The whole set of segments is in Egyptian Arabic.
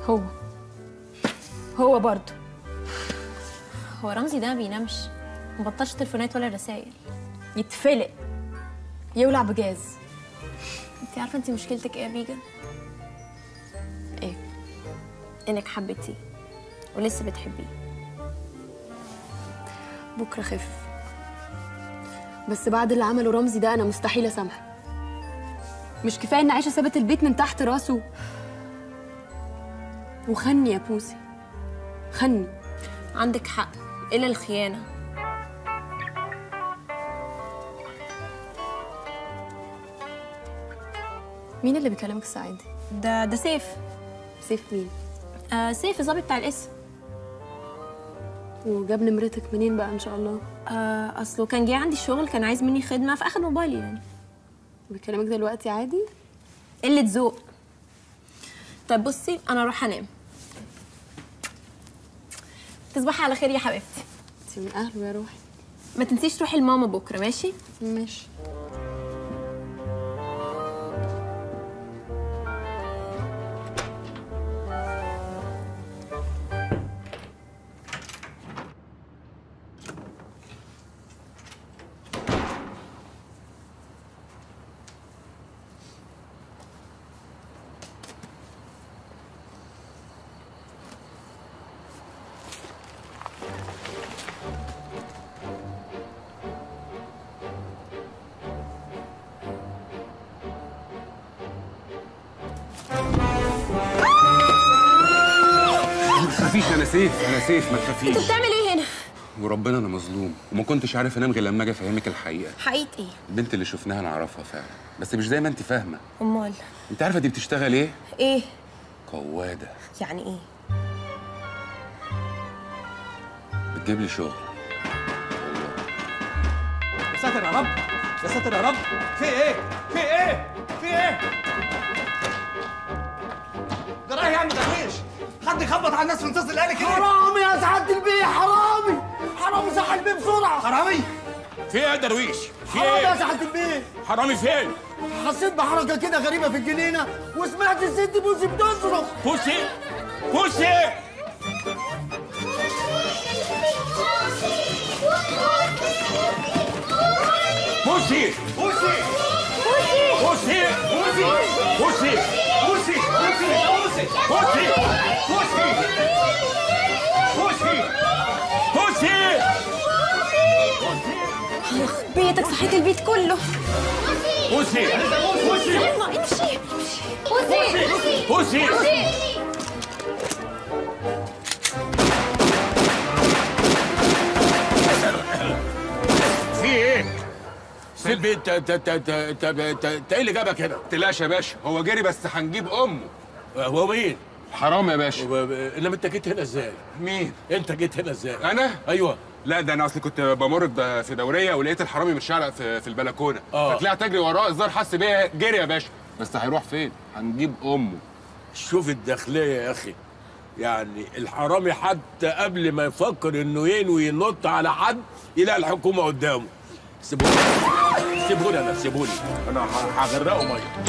هو هو برضه هو رمزي ده ما بينامش مبطلش تليفونات ولا رسائل يتفلق يولع بجاز انت عارفه انت مشكلتك ايه يا بيجا ايه انك حبيتيه ولسه بتحبيه بكره خف بس بعد اللي عمله رمزي ده انا مستحيل اسامحه مش كفايه ان عائشه سابت البيت من تحت راسه وخني يا بوسي خني عندك حق الا الخيانه مين اللي بيكلمك الساعه دي ده ده سيف سيف مين آه سيف الظابط بتاع الاسم وجاب نمرتك منين بقى ان شاء الله آه اصله كان جه عندي الشغل كان عايز مني خدمه فاخد موبايلي يعني بيكلمك دلوقتي عادي قله ذوق طيب بصي انا اروح انام تصبحي على خير يا حبيبتي انت من اهله يا روحي ما تنسيش تروحي لماما بكره ماشي ماشي ما تخافيش انا سيف انا سيف ما انت تخافيش بتعمل ايه هنا وربنا انا مظلوم وما كنتش عارف انام غير لما اجي افهمك الحقيقه حقيقه ايه البنت اللي شفناها نعرفها فعلا بس مش زي ما انت فاهمه امال انت عارفه دي بتشتغل ايه ايه قواده يعني ايه بتجيب لي شغل يا ساتر يا رب يا ساتر يا رب في ايه في ايه في ايه جرايه يا عم درويش حد يخبط على الناس ويتصل قالك ايه حرامي يا سعادة البيه حرامي حرامي صح البيه بسرعة حرامي في ايه يا درويش؟ في حرامي يا ايه؟ سعادة البيه حرامي فين؟ حسيت بحركة كده غريبة في الجنينة وسمعت الست بوسي بتصرخ بوسي بوسي بوسي بوسي بوسي بوسي بوسي بوسي بوسي بوسي بوسي بوسي بوسي بيتك صحيت البيت كله بوسي بوسي يلا امشي بوسي في ايه؟ في البيت ت- ت- ت- ت- ت- ت- ت- ايه اللي جابك هنا؟ تلاش يا باشا هو جري بس هنجيب امه هو مين؟ حرام يا باشا هو- انما انت جيت هنا ازاي؟ مين انت جيت هنا ازاي؟ انا ايوه لا ده انا اصلي كنت بمر ب- في دوريه ولقيت الحرامي متشعلق في, في البلكونه آه. فطلعت اجري وراه الظاهر حس بيا جري يا باشا بس هيروح فين هنجيب امه شوف الداخلية يا أخي يعني الحرامي حتى قبل ما يفكر إنه ينوي ينط على حد يلاقي الحكومة قدامه سيبوني سيبوني أنا سيبوني أنا ه- هغرقه مية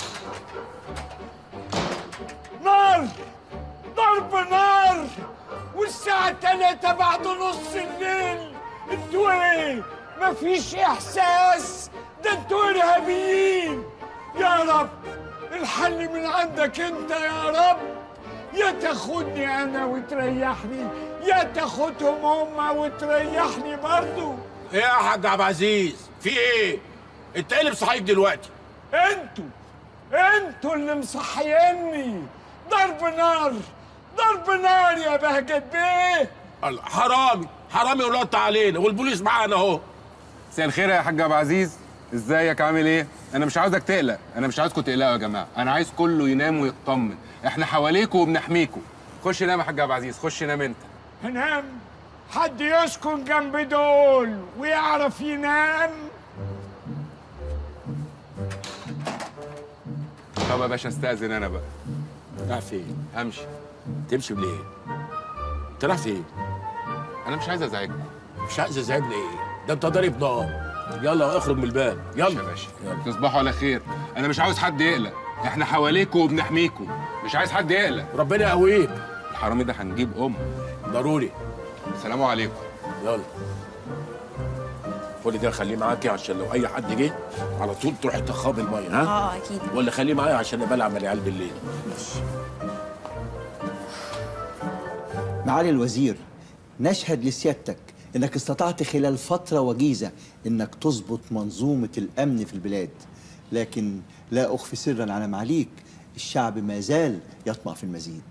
نار ضرب نار والساعة تلاتة بعد نص الليل انتوا ايه مفيش احساس ده انتوا ارهابيين يا رب الحل من عندك انت يا رب يا تاخدني انا وتريحني يا تاخدهم هما وتريحني برضو إيه يا حاج عبد العزيز في إيه؟ أنت إيه اللي مصحيك دلوقتي؟ انتوا انتوا اللي مصحيني ضرب نار ضرب نار يا بهجت بيه الله، حرامي حرامي ونط علينا والبوليس معانا أهو مساء الخير يا حاج ابو عزيز ازيك عامل ايه انا مش عاوزك تقلق انا مش عاوزكم تقلقوا يا جماعه انا عايز كله ينام ويطمن احنا حواليكوا وبنحميكوا خش نام يا حاج ابو عزيز خش نام انت هنام حد يسكن جنب دول ويعرف ينام طب يا باشا استاذن انا بقى رايح فين؟ امشي تمشي ليه؟ أنت رايح فين؟ انا مش عايز ازعجكم مش عايز ازعجني إيه؟ ده أنت ضارب نار يلا اخرج من الباب يا يلا باشا تصبحوا على خير انا مش عاوز حد يقلق احنا حواليكوا وبنحميكوا مش عايز حد يقلق ربنا يقويك الحرامي ده هنجيب ام ضروري السلام عليكم يلا خدي ده خليه معاكي عشان لو اي حد جه على طول تروحي تخابي الميه ها اه اكيد ولا خليه معايا عشان انا بلعب العيال بالليل معالي الوزير نشهد لسيادتك انك استطعت خلال فترة وجيزة انك تظبط منظومة الامن في البلاد لكن لا اخفي سرا على معاليك الشعب ما زال يطمع في المزيد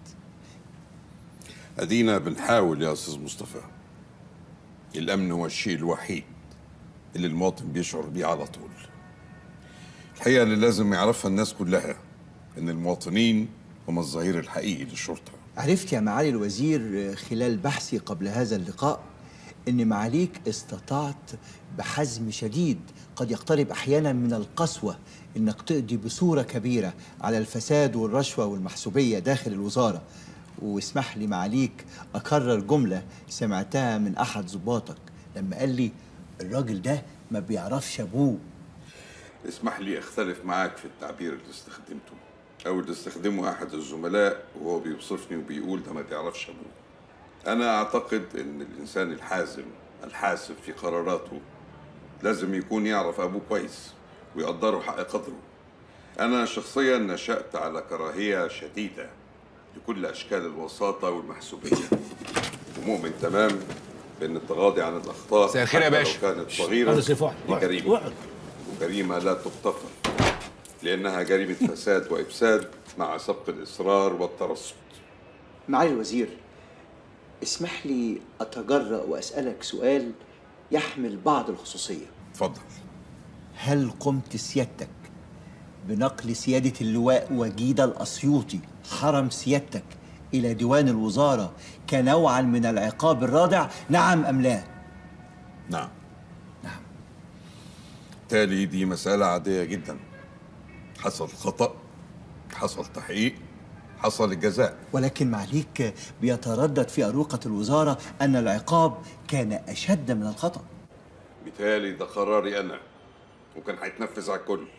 ادينا بنحاول يا استاذ مصطفى الامن هو الشيء الوحيد اللي المواطن بيشعر بيه على طول الحقيقه اللي لازم يعرفها الناس كلها ان المواطنين هم الظهير الحقيقي للشرطه عرفت يا معالي الوزير خلال بحثي قبل هذا اللقاء ان معاليك استطعت بحزم شديد قد يقترب احيانا من القسوه انك تقضي بصوره كبيره على الفساد والرشوه والمحسوبيه داخل الوزاره واسمح لي معاليك اكرر جمله سمعتها من احد ضباطك لما قال لي الراجل ده ما بيعرفش ابوه اسمح لي اختلف معاك في التعبير اللي استخدمته او اللي استخدمه احد الزملاء وهو بيوصفني وبيقول ده ما بيعرفش ابوه انا اعتقد ان الانسان الحازم الحاسب في قراراته لازم يكون يعرف ابوه كويس ويقدره حق قدره انا شخصيا نشات على كراهيه شديده لكل اشكال الوساطه والمحسوبيه ومؤمن تمام بان التغاضي عن الاخطاء مساء الخير يا حتى لو باشا. كانت صغيره هذا سيف واحد دي واحد. جريمه واحد. وجريمه لا تغتفر لانها جريمه فساد وافساد مع سبق الاصرار والترصد معالي الوزير اسمح لي اتجرأ واسالك سؤال يحمل بعض الخصوصيه اتفضل هل قمت سيادتك بنقل سيادة اللواء وجيد الأسيوطي حرم سيادتك إلى ديوان الوزارة كنوعا من العقاب الرادع نعم أم لا؟ نعم نعم تالي دي مسألة عادية جدا حصل خطأ حصل تحقيق حصل الجزاء ولكن معليك بيتردد في أروقة الوزارة أن العقاب كان أشد من الخطأ بالتالي ده قراري أنا وكان هيتنفذ على الكل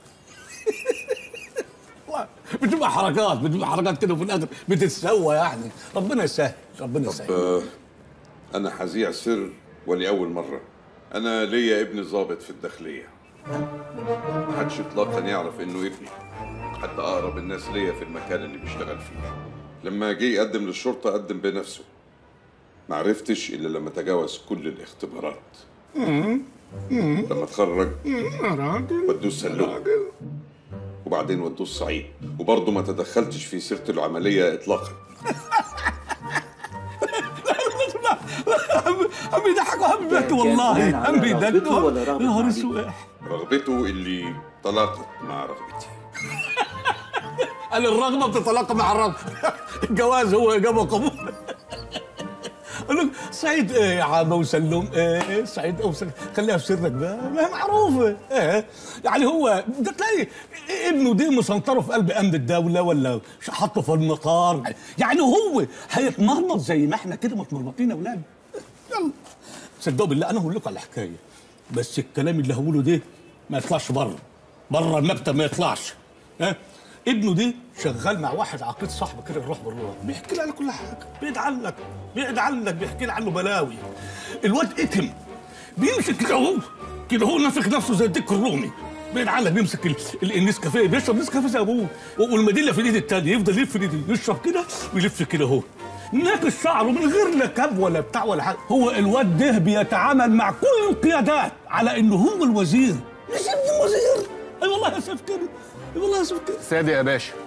بتبقى حركات بتبقى حركات كده وفي الاخر بتتسوى يعني ربنا يسهل ربنا يسهل آه أنا هذيع سر ولأول مرة أنا ليا ابن ضابط في الداخلية محدش إطلاقا يعرف إنه ابني حتى أقرب الناس ليا في المكان اللي بيشتغل فيه لما جه يقدم للشرطة قدم بنفسه معرفتش إلا لما تجاوز كل الاختبارات لما اتخرج ودوه السلوم وبعدين ودوه الصعيد وبرضه ما تدخلتش في سيرته العملية إطلاقا هم بيضحكوا هم بيضحكوا والله هم بيضحكوا يا نهار اسود رغبته اللي تلاقت مع رغبتي قال الرغبه بتتلاقى مع الرغبه الجواز هو اجابه قبول قال لك سعيد ايه يا عم وسلم ايه سعيد او سلم خليها في سرك بقى ما هي معروفه ايه يعني هو ده تلاقي ابنه دي مسنطره في قلب امن الدوله ولا حاطه في المطار يعني هو هيتمرمط زي ما احنا كده متمرمطين يا اولاد يلا صدقوا بالله انا هقول لكم على حكايه بس الكلام اللي هقوله ده ما يطلعش بره بره المكتب ما يطلعش ها ابنه ده شغال مع واحد عقيد صاحبه كده يروح بالروح بيحكي لي على كل حاجه بيدعي لك بيدعي لك بيحكي لي عنه بلاوي الواد اتم بيمسك كده اهو كده هو نافخ نفسه زي الديك الرومي بيدعي لك بيمسك ال- ال- النسكافيه بيشرب نسكافيه زي ابوه والمدينه في الايد التانيه يفضل يلف في الايد يشرب كده ويلف كده اهو ناكل شعره من غير لا كاب ولا بتاع ولا حاجه هو الواد ده بيتعامل مع كل القيادات على انه هو الوزير مش ابن الوزير اي والله يا سيف كده اي والله يا سيف كده صادق يا باشا